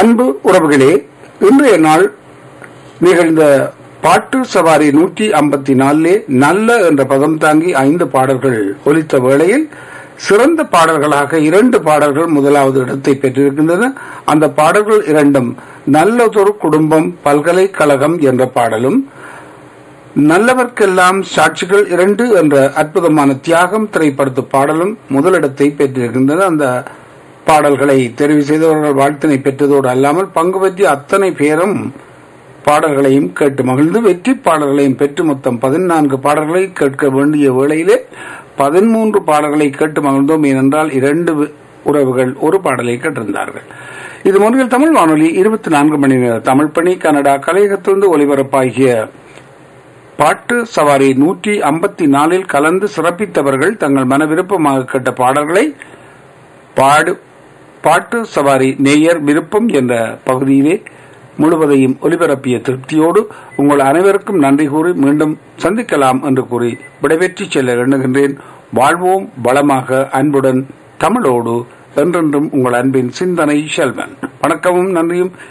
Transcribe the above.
அன்பு உறவுகளே இன்றைய நாள் நிகழ்ந்த பாட்டு சவாரி நூற்றி ஐம்பத்தி நாலிலே நல்ல என்ற பதம் தாங்கி ஐந்து பாடல்கள் ஒலித்த வேளையில் சிறந்த பாடல்களாக இரண்டு பாடல்கள் முதலாவது இடத்தை பெற்றிருக்கின்றன அந்த பாடல்கள் இரண்டும் நல்லதொரு குடும்பம் பல்கலைக்கழகம் என்ற பாடலும் நல்லவர்க்கெல்லாம் சாட்சிகள் இரண்டு என்ற அற்புதமான தியாகம் திரைப்படத்து பாடலும் முதலிடத்தை பெற்றிருக்கின்றன அந்த பாடல்களை தெரிவு செய்தவர்கள் வாழ்த்தினை பெற்றதோடு அல்லாமல் பங்கு பற்றிய அத்தனை பேரும் பாடல்களையும் கேட்டு மகிழ்ந்து வெற்றி பாடல்களையும் பெற்று மொத்தம் பதினான்கு பாடல்களை கேட்க வேண்டிய வேளையிலே பதிமூன்று பாடல்களை கேட்டு மகிழ்ந்தோம் ஏனென்றால் இரண்டு உறவுகள் ஒரு பாடலை கேட்டிருந்தார்கள் இது முறையில் தமிழ் வானொலி இருபத்தி நான்கு மணி நேர தமிழ் பணி கனடா கலையகத்திலிருந்து ஒலிபரப்பாகிய பாட்டு சவாரி நூற்றி ஐம்பத்தி நாலில் கலந்து சிறப்பித்தவர்கள் தங்கள் மன விருப்பமாக கேட்ட பாடல்களை பாடு பாட்டு சவாரி நேயர் விருப்பம் என்ற பகுதியிலே முழுவதையும் ஒலிபரப்பிய திருப்தியோடு உங்கள் அனைவருக்கும் நன்றி கூறி மீண்டும் சந்திக்கலாம் என்று கூறி விடைபெற்று செல்ல எண்ணுகின்றேன் வாழ்வோம் வளமாக அன்புடன் தமிழோடு என்றென்றும் உங்கள் அன்பின் சிந்தனை செல்வன் வணக்கமும் நன்றியும்